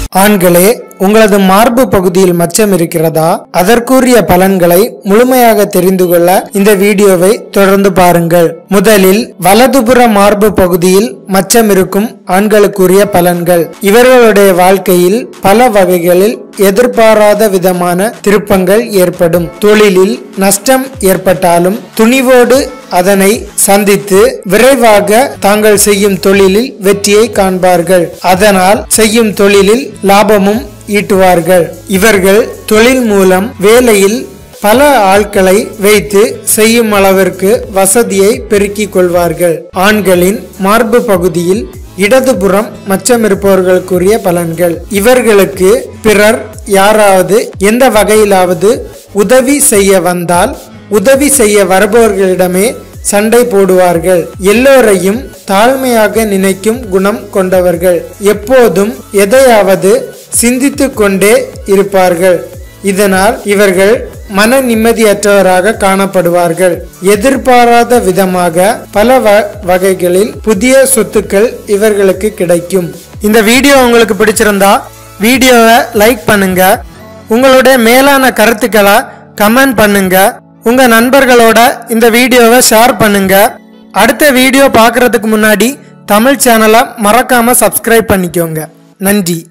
ஆண்களே உங்களது மார்பு பகுதியில் மச்சம் இருக்கிறதா அதற்குரிய பலன்களை முழுமையாக தெரிந்து கொள்ள இந்த வீடியோவை தொடர்ந்து பாருங்கள் முதலில் வலதுபுற மார்பு பகுதியில் மச்சம் இருக்கும் ஆண்களுக்குரிய பலன்கள் இவர்களுடைய வாழ்க்கையில் பல வகைகளில் எதிர்பாராத விதமான திருப்பங்கள் ஏற்படும் தொழிலில் நஷ்டம் ஏற்பட்டாலும் துணிவோடு அதனை சந்தித்து விரைவாக தாங்கள் செய்யும் தொழிலில் வெற்றியை காண்பார்கள் அதனால் செய்யும் தொழிலில் லாபமும் ஈட்டுவார்கள் இவர்கள் தொழில் மூலம் வேலையில் பல ஆட்களை வைத்து செய்யும் அளவிற்கு வசதியை பெருக்கிக் கொள்வார்கள் ஆண்களின் மார்பு பகுதியில் இடதுபுறம் மச்சம் இருப்பவர்களுக்குரிய பலன்கள் இவர்களுக்கு பிறர் யாராவது எந்த வகையிலாவது உதவி செய்ய வந்தால் உதவி செய்ய வருபவர்களிடமே சண்டை போடுவார்கள் எல்லோரையும் தாழ்மையாக நினைக்கும் குணம் கொண்டவர்கள் எப்போதும் எதையாவது சிந்தித்துக் கொண்டே இருப்பார்கள் இதனால் இவர்கள் மன நிம்மதியற்றவராக காணப்படுவார்கள் எதிர்பாராத விதமாக பல வ- வகைகளில் புதிய சொத்துக்கள் இவர்களுக்கு கிடைக்கும் இந்த வீடியோ உங்களுக்கு பிடிச்சிருந்தா வீடியோவை லைக் பண்ணுங்க உங்களுடைய மேலான கருத்துக்களை கமெண்ட் பண்ணுங்க உங்க நண்பர்களோட இந்த வீடியோவை ஷேர் பண்ணுங்க அடுத்த வீடியோ பார்க்கறதுக்கு முன்னாடி தமிழ் சேனலை மறக்காம சப்ஸ்கிரைப் பண்ணிக்கோங்க நன்றி